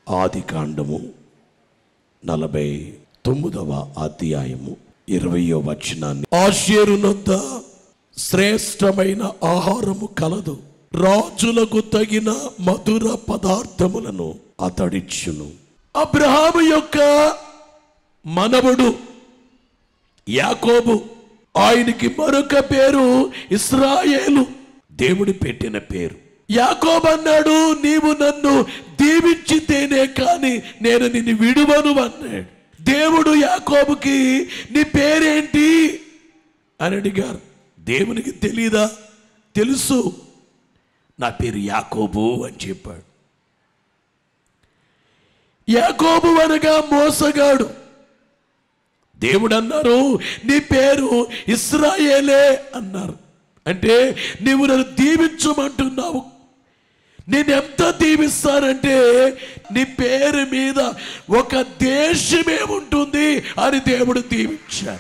ఆది కాండము నలభై తొమ్మిదవ అధ్యాయము ఇరవయో వచనాన్ని ఆశేరునొద్ద శ్రేష్టమైన ఆహారము కలదు రాజులకు తగిన మధుర పదార్థములను అతడిచ్చును అబ్రహాము యొక్క మనవడు యాకోబు ఆయనకి మరొక పేరు ఇస్రాయేలు దేవుడు పెట్టిన పేరు యాకోబు అన్నాడు నీవు నన్ను దీవించితేనే కాని నేను నిన్ను విడువను అన్నాడు దేవుడు యాకోబుకి నీ పేరేంటి అని అడిగారు దేవునికి తెలీదా తెలుసు నా పేరు యాకోబు అని చెప్పాడు యాకోబు అనగా మోసగాడు దేవుడు అన్నారు నీ పేరు ఇస్రాయేలే అన్నారు అంటే నీవు నన్ను దీవించమంటున్నావు నేను ఎంత దీవిస్తానంటే నీ పేరు మీద ఒక దేశమే ఉంటుంది అని దేవుడు దీవించాడు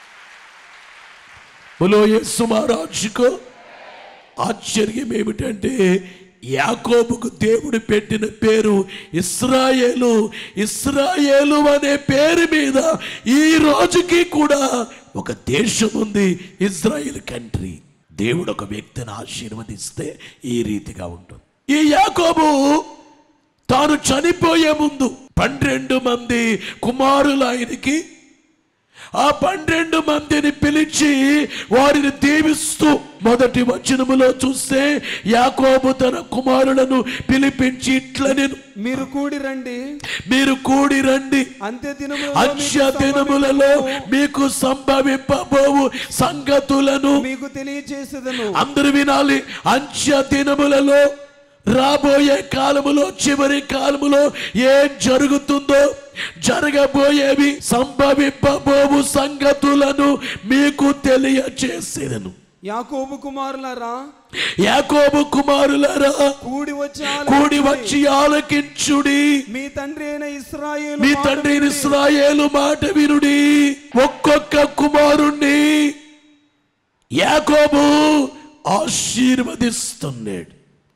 బులో యేసు మహారాజుకు ఆశ్చర్యం ఏమిటంటే యాకోబుకు దేవుడు పెట్టిన పేరు ఇస్రాయేలు ఇస్రాయేలు అనే పేరు మీద ఈ రోజుకి కూడా ఒక దేశం ఉంది ఇజ్రాయెల్ కంట్రీ దేవుడు ఒక వ్యక్తిని ఆశీర్వదిస్తే ఈ రీతిగా ఉంటుంది ఈ యాకోబు తాను చనిపోయే ముందు పన్నెండు మంది కుమారులు ఆయనకి ఆ పన్నెండు మందిని పిలిచి వారిని దీవిస్తూ మొదటి వచనములో చూస్తే యాకోబు తన కుమారులను పిలిపించి ఇట్ల నేను మీరు కూడి రండి మీరు కూడి రండి అంత్య అంత్య దినములలో దినములలో మీకు సంభవింపబోవు సంగతులను మీకు తెలియచేసేదను అందరు వినాలి అంత్య దినములలో రాబోయే కాలములో చివరి కాలములో ఏం జరుగుతుందో జరగబోయేవి సంభవింపబోవు సంగతులను మీకు తెలియచేసేదను యాకోబు కుమారులారా యాకోబు కుమారులరా కూడి వచ్చి కూడి ఆలకించుడి. వచ్చి ఆలకించుడి మీ తండ్రి అయిన ఇస్రాయేలు మీ మాట తండ్రి వినుడి. ఇస్రాయేలు మాట వినుడి ఒక్కొక్క కుమారుణ్ణి యాకోబు ఆశీర్వదిస్తున్నాడు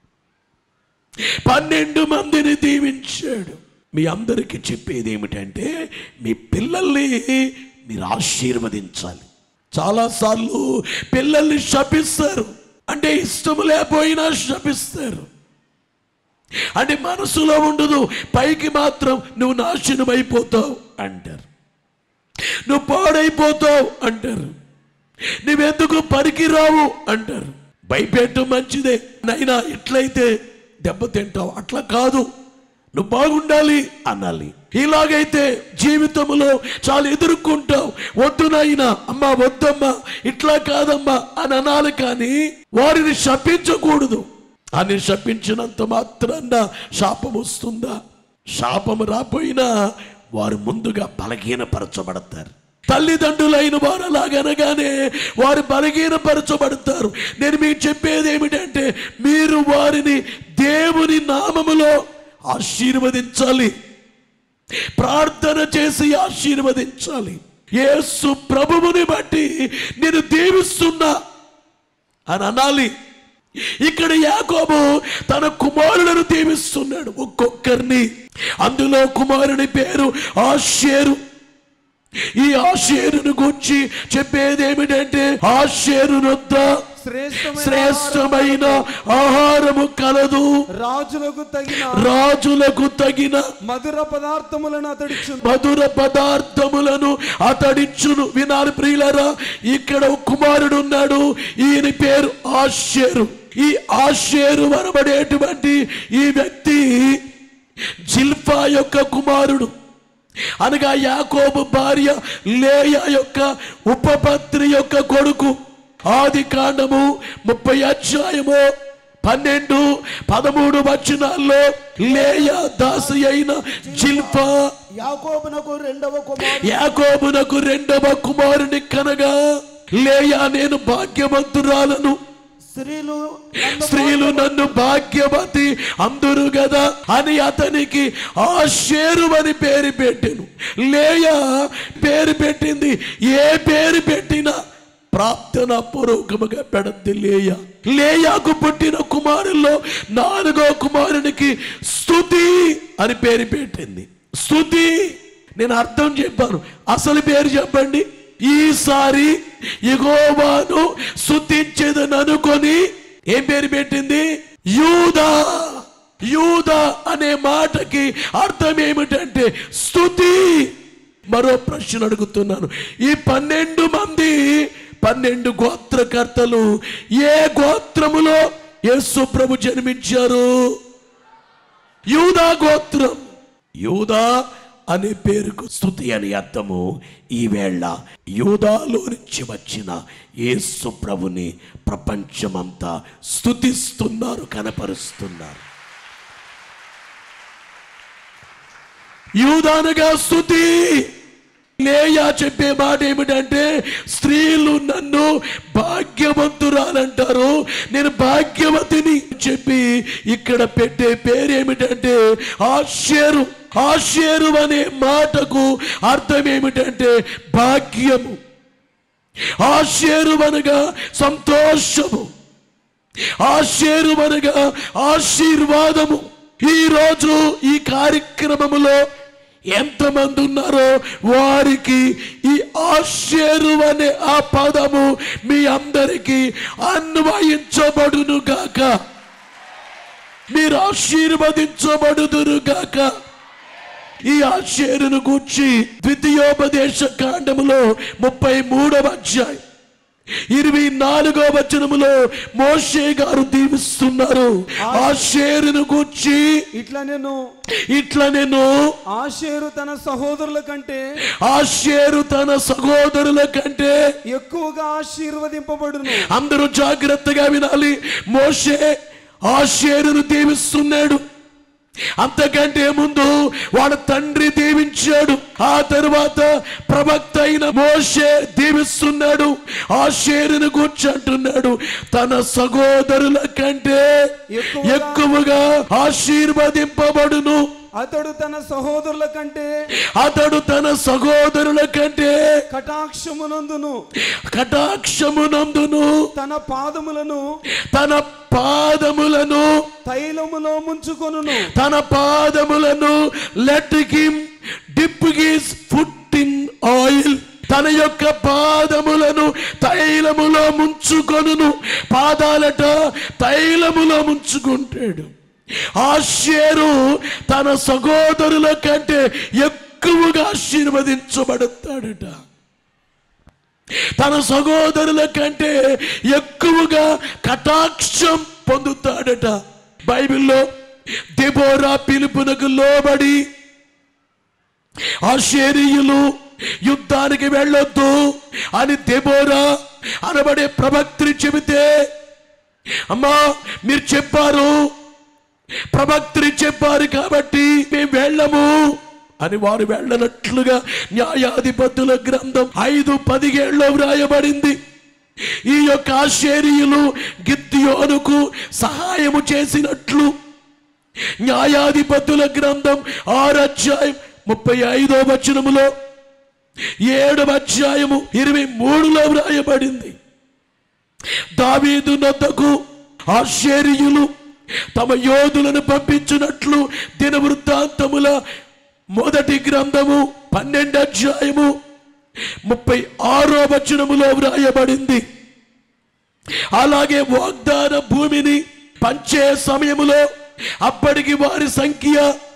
పన్నెండు మందిని దీవించాడు మీ అందరికీ చెప్పేది ఏమిటంటే మీ పిల్లల్ని మీరు ఆశీర్వదించాలి చాలాసార్లు పిల్లల్ని శపిస్తారు అంటే ఇష్టం లేకపోయినా శపిస్తారు అంటే మనసులో ఉండదు పైకి మాత్రం నువ్వు నాశనం అయిపోతావు అంటారు నువ్వు పాడైపోతావు అంటారు నువ్వెందుకు పనికిరావు అంటారు భయపెట్టడం మంచిదే నైనా ఇట్లయితే దెబ్బతింటావు అట్లా కాదు నువ్వు బాగుండాలి అనాలి ఇలాగైతే జీవితంలో చాలా ఎదుర్కొంటావు వద్దు నాయనా అమ్మా వద్దమ్మా ఇట్లా కాదమ్మా అని అనాలి కానీ వారిని శపించకూడదు అని శపించినంత మాత్రాన శాపం వస్తుందా శాపం రాపోయినా వారు ముందుగా బలహీనపరచబడతారు తల్లిదండ్రులైన వారు అలాగనగానే వారు బలహీనపరచబడతారు నేను మీకు చెప్పేది ఏమిటంటే మీరు వారిని దేవుని నామములో ఆశీర్వదించాలి ప్రార్థన చేసి ఆశీర్వదించాలి యేసు ప్రభువుని బట్టి నేను దీవిస్తున్నా అని అనాలి ఇక్కడ యాకోబు తన కుమారులను దీవిస్తున్నాడు ఒక్కొక్కరిని అందులో కుమారుని పేరు ఆషేరు ఈ ఆషేరును గురించి చెప్పేది ఏమిటంటే ఆషేరునొద్ద శ్రేష్టమైన శ్రేష్టమైన ఆహారము కలదు రాజులకు తగిన రాజులకు తగిన మధుర పదార్థములను అతడిచ్చు మధుర పదార్థములను అతడిచ్చును వినాలి ప్రియులరా ఇక్కడ ఒక కుమారుడు ఉన్నాడు ఈయన పేరు ఆషేరు ఈ ఆషేరు అనబడేటువంటి ఈ వ్యక్తి జిల్ఫా యొక్క కుమారుడు అనగా యాకోబు భార్య లేయా యొక్క ఉపపత్రి యొక్క కొడుకు ఆది కాండము ముప్పై అధ్యాయము పన్నెండు పదమూడు వచనాల్లో లేయా దాసి అయిన జిల్ఫా యాకోబునకు రెండవ కుమారుడు యాకోబునకు రెండవ కుమారుని కనగా లేయా నేను భాగ్యవంతురాలను స్త్రీలు నన్ను స్త్రీలు నన్ను భాగ్యవతి అందరు కదా అని అతనికి ఆ షేరు అని పేరు పెట్టాను లేయా పేరు పెట్టింది ఏ పేరు పెట్టినా ప్రార్థన పూర్వకముగా పెడద్ది లేయ లేయాకు పుట్టిన కుమారుల్లో నాలుగో కుమారునికి స్తుతి అని పేరు పెట్టింది స్తుతి నేను అర్థం చెప్పాను అసలు పేరు చెప్పండి ఈసారి యెహోవాను స్తుతించేదని అనుకొని ఏం పేరు పెట్టింది యూదా యూదా అనే మాటకి అర్థం ఏమిటంటే స్తుతి మరో ప్రశ్న అడుగుతున్నాను ఈ పన్నెండు మంది పన్నెండు గోత్రకర్తలు ఏ గోత్రములో యేసు ప్రభు జన్మించారు యూదా గోత్రం యూదా అనే పేరుకు స్థుతి అని అర్థము ఈవేళ యూదాలో నుంచి వచ్చిన యేసు ప్రభుని ప్రపంచమంతా స్థుతిస్తున్నారు కనపరుస్తున్నారు యూదానగా స్థుతి లేయా చెప్పే మాట ఏమిటంటే స్త్రీలు నన్ను భాగ్యవంతురాలంటారు నేను భాగ్యవతిని చెప్పి ఇక్కడ పెట్టే పేరు ఏమిటంటే ఆశ్చర్యం ఆశ్చర్యం అనే మాటకు అర్థం ఏమిటంటే భాగ్యము ఆశ్చర్యం అనగా సంతోషము ఆశ్చర్యం అనగా ఆశీర్వాదము ఈ రోజు ఈ కార్యక్రమములో ఎంతమంది ఉన్నారో వారికి ఈ ఆశ్చర్యం అనే ఆ పదము మీ అందరికీ అన్వయించబడును గాక మీరు ఆశీర్వదించబడుదురు గాక ఈ ఆశ్చర్యను గూర్చి ద్వితీయోపదేశ కాండములో ముప్పై మూడవ అధ్యాయం ఇరవై నాలుగో వచనములో మోషే గారు దీవిస్తున్నారు ఆశ్చర్యను గూర్చి ఇట్లా నేను ఇట్లా నేను ఆషేరు తన సహోదరుల కంటే ఆశ్చర్య తన సహోదరుల కంటే ఎక్కువగా ఆశీర్వదింపబడును అందరూ జాగ్రత్తగా వినాలి మోషే ఆశ్చర్యను దీవిస్తున్నాడు అంతకంటే ముందు వాళ్ళ తండ్రి దీవించాడు ఆ తరువాత ప్రవక్త అయిన మోషే దీవిస్తున్నాడు ఆశ్చర్యను కూర్చుంటున్నాడు తన సహోదరుల కంటే ఎక్కువగా- ఎక్కువగా ఆశీర్వదింపబడును అతడు తన సహోదరుల కంటే అతడు తన సహోదరుల కంటే కటాక్షమునందును కటాక్షమునందును తన పాదములను తన పాదములను తైలములో ముంచుకొనును తన పాదములను let him dip his foot in oil తన యొక్క పాదములను తైలములో ముంచుకొనును పాదాలట తైలములో ముంచుకుంటాడు ఆశ్చర్యం తన సహోదరుల కంటే ఎక్కువగా ఆశీర్వదించబడతాడట తన సహోదరుల కంటే ఎక్కువగా కటాక్షం పొందుతాడట బైబిల్లో దెబోరా పిలుపునకు లోబడి ఆశ్చర్యులు యుద్ధానికి వెళ్ళొద్దు అని దెబోరా అనబడే ప్రవక్త్రి చెబితే అమ్మా మీరు చెప్పారు ప్రవక్త్రి చెప్పారు కాబట్టి మేము వెళ్ళము అని వారు వెళ్ళనట్లుగా న్యాయాధిపతుల గ్రంథం ఐదు పదిహేడులో వ్రాయబడింది ఈ యొక్క ఆశ్చర్యులు గిద్యోనుకు సహాయము చేసినట్లు న్యాయాధిపతుల గ్రంథం ఆరు అధ్యాయం ముప్పై ఐదో వచనములో ఏడవ అధ్యాయము ఇరవై మూడులో వ్రాయబడింది దావీదు నద్దకు ఆశ్చర్యులు తమ యోధులను పంపించినట్లు దినవృత్తాంతముల మొదటి గ్రంథము పన్నెండు అధ్యాయము ముప్పై ఆరో వచనములో వ్రాయబడింది అలాగే వాగ్దాన భూమిని పంచే సమయములో అప్పటికి వారి సంఖ్య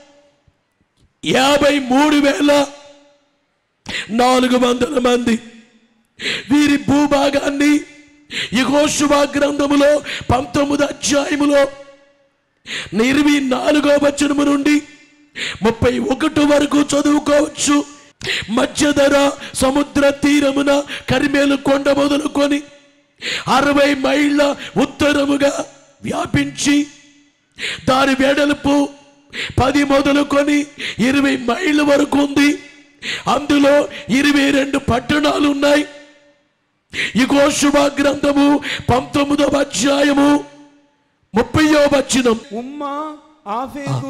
యాభై మూడు వేల నాలుగు వందల మంది వీరి భూభాగాన్ని యెహోషువ గ్రంథములో పంతొమ్మిది అధ్యాయములో ఇరవై నాలుగో వచనము నుండి ముప్పై ఒకటి వరకు చదువుకోవచ్చు మధ్యధర సముద్ర తీరమున కరిమేలు కొండ మొదలుకొని అరవై మైళ్ళ ఉత్తరముగా వ్యాపించి దాని వెడల్పు పది మొదలుకొని ఇరవై మైళ్ళ వరకు ఉంది అందులో ఇరవై రెండు పట్టణాలు ఉన్నాయి ఇగో శుభ గ్రంథము పంతొమ్మిదవ అధ్యాయము ముప్పయో వచనం ఉమ్మ ఆఫేకు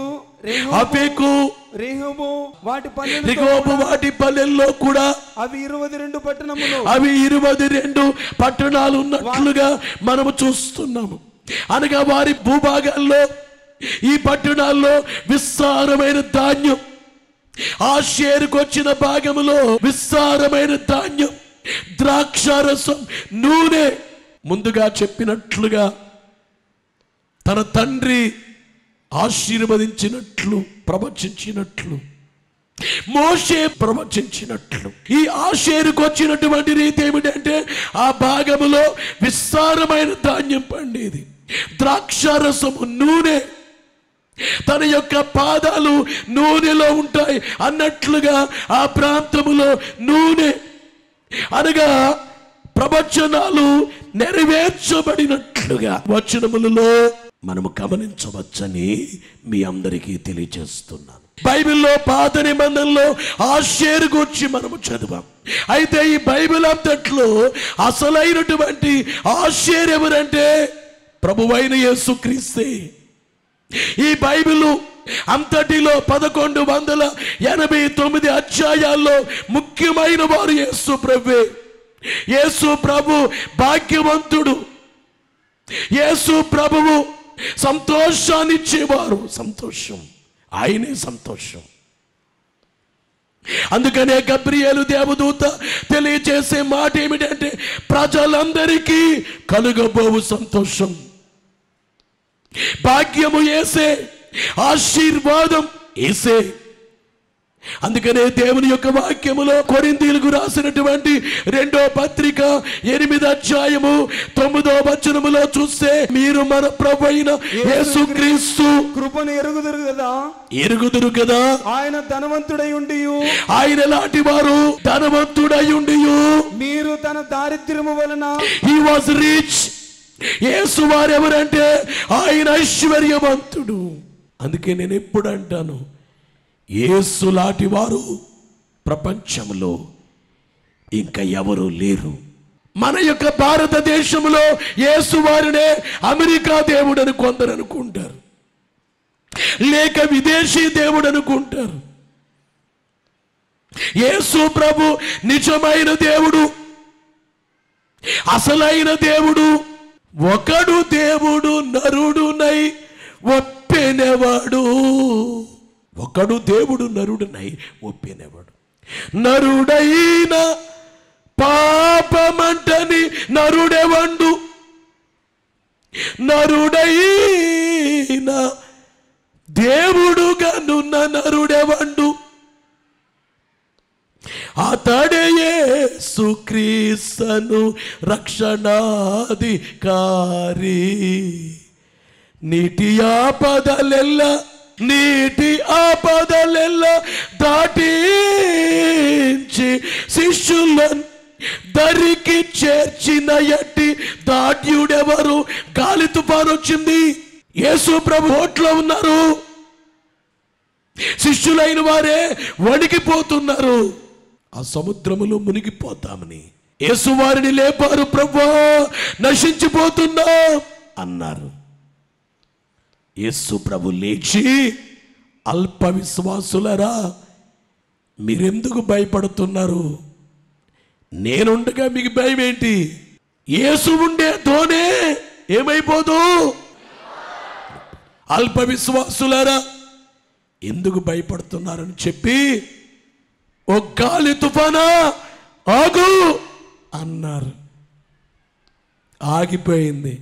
రేహోబు- అఫేకు రేహోబు వాటి పల్లెలు రిగోబు వాటి పల్లెల్లో కూడా అవి ఇరవై రెండు పట్టణములు అవి ఇరవై రెండు పట్టణాలు ఉన్నట్లుగా మనము చూస్తున్నాము అనగా వారి భూభాగాల్లో ఈ పట్టణాల్లో విస్తారమైన ధాన్యం ఆ షేరుకొచ్చిన భాగములో విస్తారమైన ధాన్యం ద్రాక్షారసం నూనె ముందుగా చెప్పినట్లుగా తన తండ్రి ఆశీర్వదించినట్లు ప్రవచించినట్లు మోషే ప్రవచించినట్లు ఈ ఆశేరుకు వచ్చినటువంటి రీతి ఏమిటంటే ఆ భాగములో విస్తారమైన ధాన్యం పండేది ద్రాక్షారసము నూనె తన యొక్క పాదాలు నూనెలో ఉంటాయి అన్నట్లుగా ఆ ప్రాంతములో నూనె అనగా ప్రవచనాలు నెరవేర్చబడినట్లుగా వచనములలో మనము గమనించవచ్చని మీ అందరికీ తెలియజేస్తున్నాను బైబిల్లో పాత నిబంధనలో ఆశ్చర్య గురించి మనము చదివాం అయితే ఈ బైబిల్ అంతట్లో అసలైనటువంటి ఆశ్చర్యం ఎవరంటే ప్రభువైన యేసుక్రీస్తే ఈ బైబిల్ అంతటిలో పదకొండు వందల ఎనభై తొమ్మిది అధ్యాయాల్లో ముఖ్యమైన వారు యేసు ప్రభువే యేసు ప్రభు భాగ్యవంతుడు యేసు ప్రభువు సంతోషాన్ని ఇచ్చేవారు సంతోషం ఆయనే సంతోషం అందుకనే గబ్రియేలు దేవదూత తెలియజేసే మాట ఏమిటంటే ప్రజలందరికీ కలుగబోవు సంతోషం భాగ్యము ఏసే ఆశీర్వాదం ఏసే అందుకనే దేవుని యొక్క వాక్యములో కొరిందీలకు రాసినటువంటి రెండో పత్రిక ఎనిమిది అధ్యాయము తొమ్మిదో వచనములో చూస్తే మీరు మన ప్రభు అయిన యేసుక్రీస్తు కృపను ఎరుగుదురు కదా ఎరుగుదురు కదా ఆయన ధనవంతుడై ఉండి ఆయన లాంటి వారు ధనవంతుడై ఉండి మీరు తన దారిద్ర్యము వలన హీ వాజ్ రిచ్ యేసు వారు ఎవరంటే ఆయన ఐశ్వర్యవంతుడు అందుకే నేను ఎప్పుడు అంటాను యేసు లాంటి వారు ప్రపంచంలో ఇంకా ఎవరు లేరు మన యొక్క భారతదేశంలో యేసు వారినే అమెరికా దేవుడని కొందరు అనుకుంటారు లేక విదేశీ దేవుడు అనుకుంటారు యేసు ప్రభు నిజమైన దేవుడు అసలైన దేవుడు ఒకడు దేవుడు నరుడునై ఒప్పెనవాడు ఒకడు దేవుడు నరుడునై ఒప్పెనవాడు నరుడైన పాపమంటని నరుడెవండు నరుడైన దేవుడుగానున్న నరుడెవండు అతడయే సుక్రీస్తను రక్షణాధికారి నీటి ఆపదలెల్ల నీటి ఆపదలెల్ల దాటించి శిష్యులను దరికి చేర్చిన ఎట్టి దాట్యుడెవరు గాలి తుఫాను వచ్చింది యేసు ప్రభు ఓట్లో ఉన్నారు శిష్యులైన వారే వణికిపోతున్నారు ఆ సముద్రములో మునిగిపోతామని యేసు వారిని లేపారు ప్రభా నశించిపోతున్నా అన్నారు యేసు ప్రభు లేచి అల్ప విశ్వాసులరా మీరెందుకు భయపడుతున్నారు నేనుండగా మీకు భయం ఏంటి యేసు ఉండే ధోనే ఏమైపోదు అల్ప విశ్వాసులరా ఎందుకు భయపడుతున్నారని చెప్పి ఓ గాలి తుఫానా ఆగు అన్నారు ఆగిపోయింది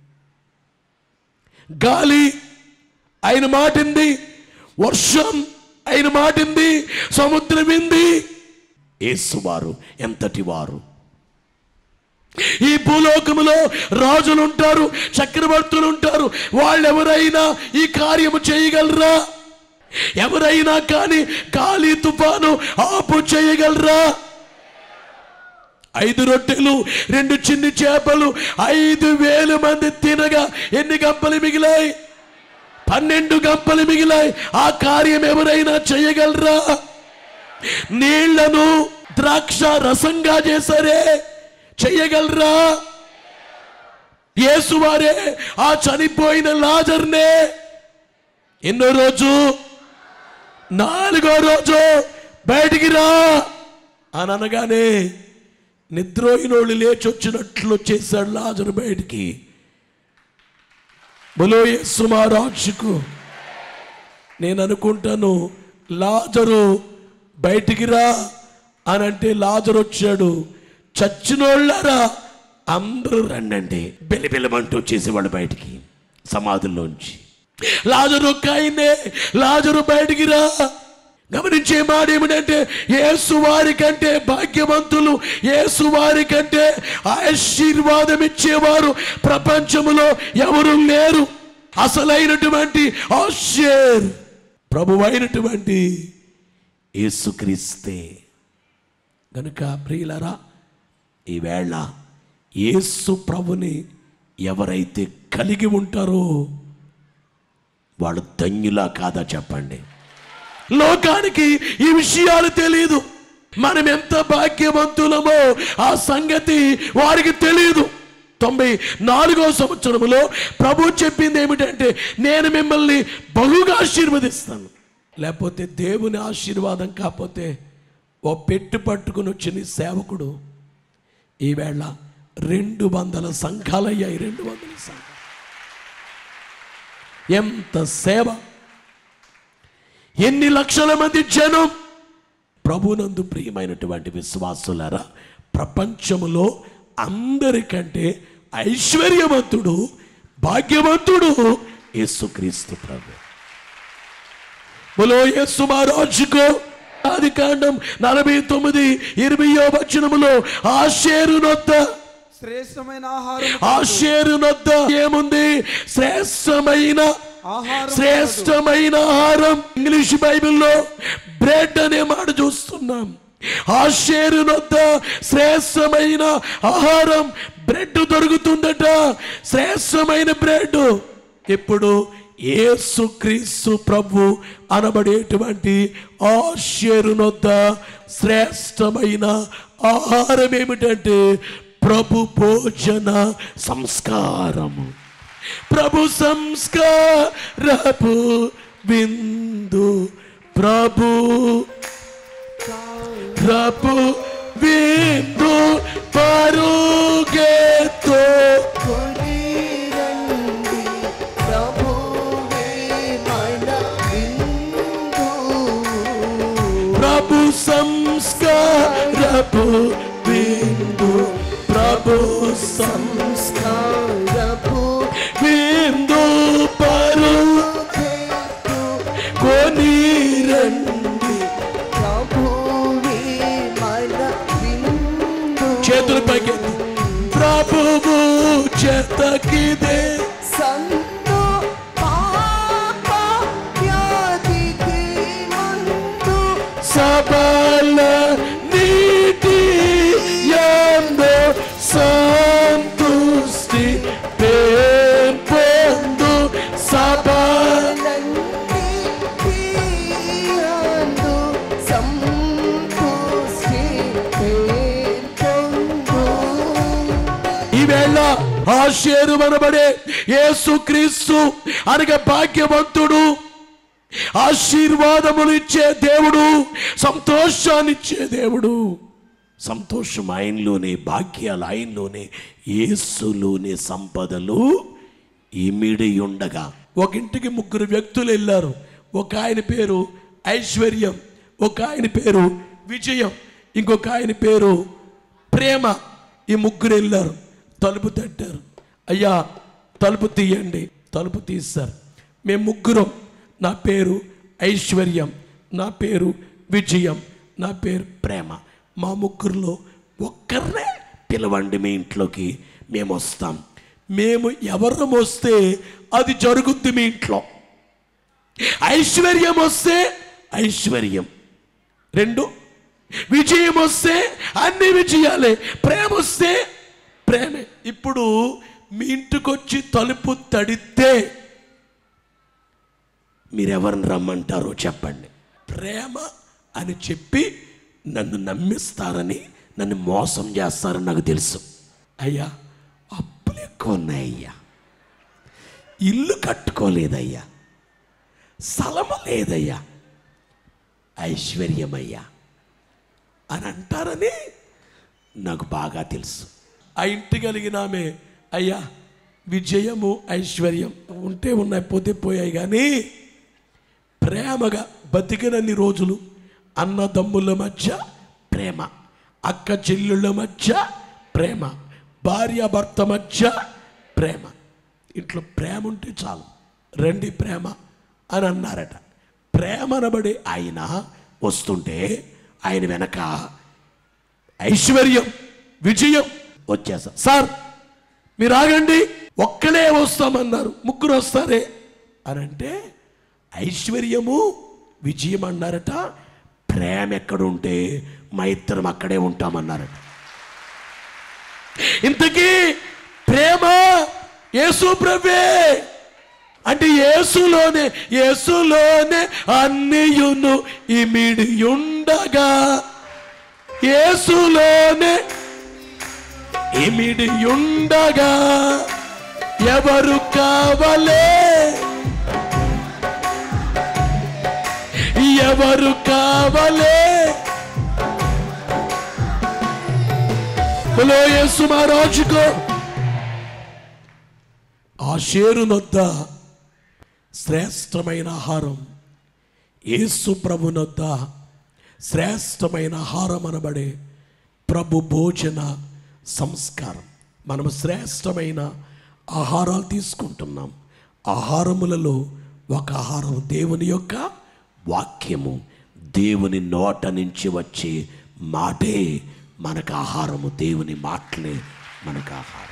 గాలి ఆయన మాటింది వర్షం ఆయన మాటింది సముద్రం ఇంది యేసువారు ఎంతటి వారు ఈ భూలోకములో రాజులు ఉంటారు చక్రవర్తులు ఉంటారు వాళ్ళు ఎవరైనా ఈ కార్యము చేయగలరా ఎవరైనా కానీ గాలి తుఫాను ఆపు చేయగలరా ఐదు రొట్టెలు రెండు చిన్ని చేపలు ఐదు వేల మంది తినగా ఎన్ని గంపలు మిగిలాయి పన్నెండు గంపలు మిగిలాయి ఆ కార్యం ఎవరైనా చేయగలరా నీళ్లను ద్రాక్ష రసంగా చేశారే చెయ్యగలరా యేసువారే ఆ చనిపోయిన లాజర్నే ఎన్నో రోజు నాలుగో రోజు బయటికి రా అని అనగానే నిద్రోయినోళ్ళు లేచి వచ్చినట్లు వచ్చేసాడు లాజరు బయటికి బలో యేసు మహారాజుకు నేను అనుకుంటాను లాజరు బయటికి రా అని అంటే లాజరు వచ్చాడు చచ్చినోళ్ళారా అందరూ రండండి బెలిబెలమంటూ వచ్చేసేవాడు బయటికి సమాధుల్లోంచి లాజరు ఒక్కయినే లాజరు బయటికి రా గమనించే మాట ఏమిటంటే యేసు వారి కంటే భాగ్యవంతులు యేసు వారి కంటే ఆశీర్వాదం ఇచ్చేవారు ప్రపంచములో ఎవరు లేరు అసలైనటువంటి ఆశ్చర్ ప్రభువైనటువంటి యేసుక్రీస్తే గనుక ప్రియులరా ఈవేళ యేసు ప్రభుని ఎవరైతే కలిగి ఉంటారో వాళ్ళు ధన్యులా కాదా చెప్పండి లోకానికి ఈ విషయాలు తెలియదు మనం ఎంత భాగ్యవంతులమో ఆ సంగతి వారికి తెలియదు తొంభై నాలుగో సంవత్సరంలో ప్రభు చెప్పింది ఏమిటంటే నేను మిమ్మల్ని బహుగా ఆశీర్వదిస్తాను లేకపోతే దేవుని ఆశీర్వాదం కాకపోతే ఓ పెట్టు పట్టుకుని వచ్చిన ఈ సేవకుడు ఈవేళ రెండు వందల సంఘాలయ్యాయి రెండు వందల సంఘాలు ఎంత సేవ ఎన్ని లక్షల మంది జనం ప్రభునందు ప్రియమైనటువంటి విశ్వాసులారా ప్రపంచములో అందరికంటే ఐశ్వర్యవంతుడు భాగ్యవంతుడు యేసుక్రీస్తు ప్రభు బులో యేసు మహారాజుకు ఆది కాండం నలభై తొమ్మిది ఇరవయో వచనములో ఆశేరునొద్ద శ్రేష్టమైన ఆహారం ఆశేరునొద్ద ఏముంది శ్రేష్టమైన ఆహారం శ్రేష్టమైన ఆహారం ఇంగ్లీష్ బైబిల్లో బ్రెడ్ అనే మాట చూస్తున్నాం ఆశేరునొద్ద శ్రేష్టమైన ఆహారం బ్రెడ్ దొరుకుతుందట శ్రేష్టమైన బ్రెడ్ ఇప్పుడు యేసుక్రీస్తు ప్రభు అనబడేటువంటి ఆశేరునొద్ద శ్రేష్టమైన ఆహారం ఏమిటంటే ప్రభు భోజన సంస్కారము ప్రభు సంస్కారపు బిందు ప్రభు ప్రభు బిందు పరుగెతో ప్రభు సంస్కారపు బిందు ప్రభు సంస్కారపు బిందు పరు కొని రండి చేతులు పైకి ప్రభువు చేతకిదే సబల నీటి యందు సంతుష్టి పెంపొందు సబల ఈవేళ ఆశేరు మనబడే యేసుక్రీస్తు అనగా భాగ్యవంతుడు ఆశీర్వాదములు ఇచ్చే దేవుడు సంతోషాన్నిచ్చే దేవుడు సంతోషం ఆయనలోనే భాగ్యాలు ఆయనలోనే యేసులోనే సంపదలు ఇమిడి ఉండగా ఒక ఇంటికి ముగ్గురు వ్యక్తులు వెళ్ళారు ఒక ఆయన పేరు ఐశ్వర్యం ఒక ఆయన పేరు విజయం ఇంకొక ఆయన పేరు ప్రేమ ఈ ముగ్గురు వెళ్ళారు తలుపు తట్టారు అయ్యా తలుపు తీయండి తలుపు తీస్తారు మేము ముగ్గురం నా పేరు ఐశ్వర్యం నా పేరు విజయం నా పేరు ప్రేమ మా ముగ్గురులో ఒక్కరినే పిలవండి మీ ఇంట్లోకి మేము వస్తాం మేము ఎవరం వస్తే అది జరుగుద్ది మీ ఇంట్లో ఐశ్వర్యం వస్తే ఐశ్వర్యం రెండు విజయం వస్తే అన్ని విజయాలే ప్రేమ వస్తే ప్రేమే ఇప్పుడు మీ ఇంటికొచ్చి తలుపు తడితే మీరెవరిని రమ్మంటారో చెప్పండి ప్రేమ అని చెప్పి నన్ను నమ్మిస్తారని నన్ను మోసం చేస్తారని నాకు తెలుసు అయ్యా అప్పులు ఎక్కువ ఉన్నాయ్యా ఇల్లు కట్టుకోలేదయ్యా స్థలము లేదయ్యా ఐశ్వర్యమయ్యా అని అంటారని నాకు బాగా తెలుసు ఆ ఇంటి కలిగిన ఆమె అయ్యా విజయము ఐశ్వర్యం ఉంటే ఉన్నాయి పోతే పోయాయి కానీ ప్రేమగా బతికినన్ని రోజులు అన్నదమ్ముల మధ్య ప్రేమ అక్క చెల్లుళ్ళ మధ్య ప్రేమ భార్య భర్త మధ్య ప్రేమ ఇంట్లో ప్రేమ ఉంటే చాలు రండి ప్రేమ అని అన్నారట ప్రేమ అనబడే ఆయన వస్తుంటే ఆయన వెనక ఐశ్వర్యం విజయం వచ్చేసా సార్ మీరు ఆగండి ఒక్కడే వస్తామన్నారు ముగ్గురు వస్తారే అని అంటే ఐశ్వర్యము విజయం అన్నారట ప్రేమ ఎక్కడుంటే మా ఇద్దరం అక్కడే ఉంటామన్నారట ఇంతకీ ప్రేమ యేసు ప్రభే అంటే యేసులోనే యేసులోనే అన్నియును ఇమిడి ఉండగా యేసులోనే ఇమిడి ఉండగా ఎవరు కావలే ఎవరు కావలే బలో యేసు మహారాజుకో ఆ షేరునొద్ద శ్రేష్టమైన ఆహారం యేసు ప్రభునొద్ద శ్రేష్టమైన ఆహారం అనబడే ప్రభు భోజన సంస్కారం మనము శ్రేష్టమైన ఆహారాలు తీసుకుంటున్నాం ఆహారములలో ఒక ఆహారం దేవుని యొక్క వాక్యము దేవుని నోట నుంచి వచ్చే మాటే మనకు ఆహారము దేవుని మాటలే మనకు ఆహారం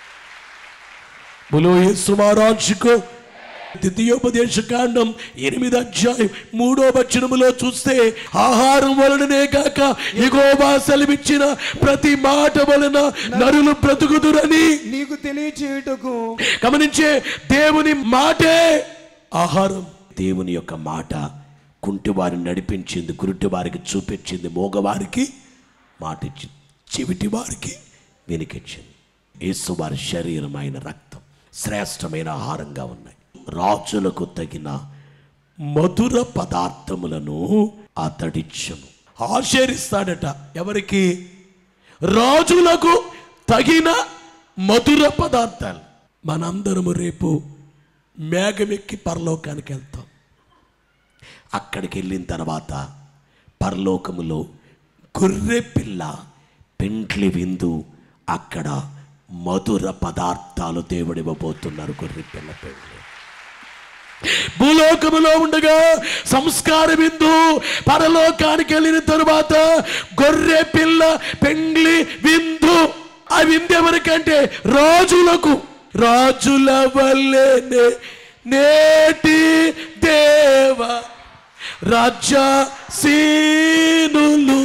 బులో యేసు మహారాజుకు ద్వితీయోపదేశ కాండం ఎనిమిది అధ్యాయం మూడో వచనములో చూస్తే ఆహారం వలననే కాక ఎగోబా సెలవిచ్చిన ప్రతి మాట వలన నరులు బ్రతుకుదురని నీకు తెలియచేయుటకు గమనించే దేవుని మాటే ఆహారం దేవుని యొక్క మాట కుంటి వారిని నడిపించింది గురుటి వారికి చూపించింది మోగవారికి మాట ఇచ్చింది చెవిటి వారికి వెనుకిచ్చింది యేసు వారి శరీరం ఆయన రక్తం శ్రేష్టమైన ఆహారంగా ఉన్నాయి రాజులకు తగిన మధుర పదార్థములను అతడిచ్చును ఆశీర్స్తాడట ఎవరికి రాజులకు తగిన మధుర పదార్థాలు మనందరము రేపు మేఘమెక్కి పరలోకానికి వెళ్తాం అక్కడికి వెళ్ళిన తర్వాత పరలోకములో గొర్రె పిల్ల పెంట్లి విందు అక్కడ మధుర పదార్థాలు దేవుడివ్వబోతున్నారు గొర్రె పిల్ల పెండ్లి భూలోకములో ఉండగా సంస్కార బిందు పరలోకానికి వెళ్ళిన తరువాత గొర్రె పిల్ల పెండ్లి విందు ఆ విందు ఎవరికంటే రాజులకు రాజుల వల్లే నేటి దేవ రాజ్య సీనులు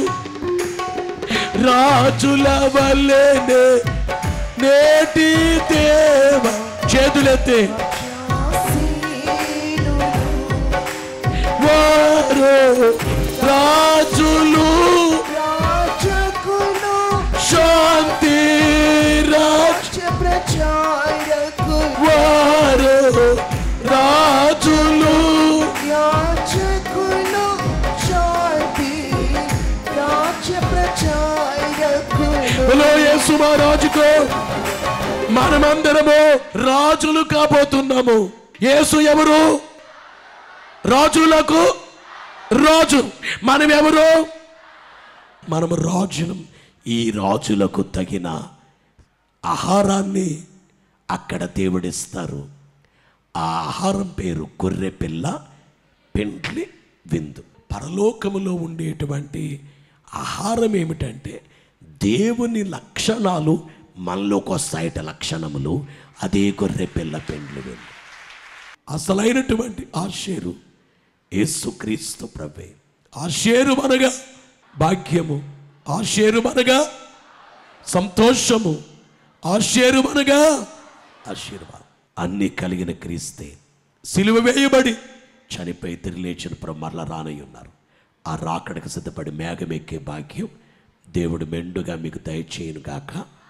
రాజుల వల్లే నేటి దేవ చేతులెత్తే వారు రాజులు రాజకులు శాంతి రాజ్ ప్రచారకులు వారు రాజులు యాచకులు శాంతి రాజ్య ప్రచారకులు బలో యేసు మహారాజుకు మనమందరము రాజులు కాబోతున్నాము యేసు ఎవరు రాజులకు రాజు మనం ఎవరు మనము రాజులం ఈ రాజులకు తగిన ఆహారాన్ని అక్కడ దేవుడిస్తారు ఆ ఆహారం పేరు గొర్రె పిల్ల పెండ్లి విందు పరలోకములో ఉండేటువంటి ఆహారం ఏమిటంటే దేవుని లక్షణాలు మనలోకి వస్తాయట లక్షణములు అదే గొర్రె పిల్ల పెండ్లి విందు అసలైనటువంటి ఆశేరు యేసుక్రీస్తు ప్రభే ఆశేరు అనగా భాగ్యము ఆశేరు అనగా సంతోషము ఆశేరు అనగా ఆశీర్వాదం అన్ని కలిగిన క్రీస్తే సిలువ వేయబడి చనిపోయి తిరిగి లేచిన ప్రభు మరల రానయ్య ఉన్నారు ఆ రాకడకు సిద్ధపడి మేఘమెక్కే భాగ్యం దేవుడు మెండుగా మీకు దయచేయను గాక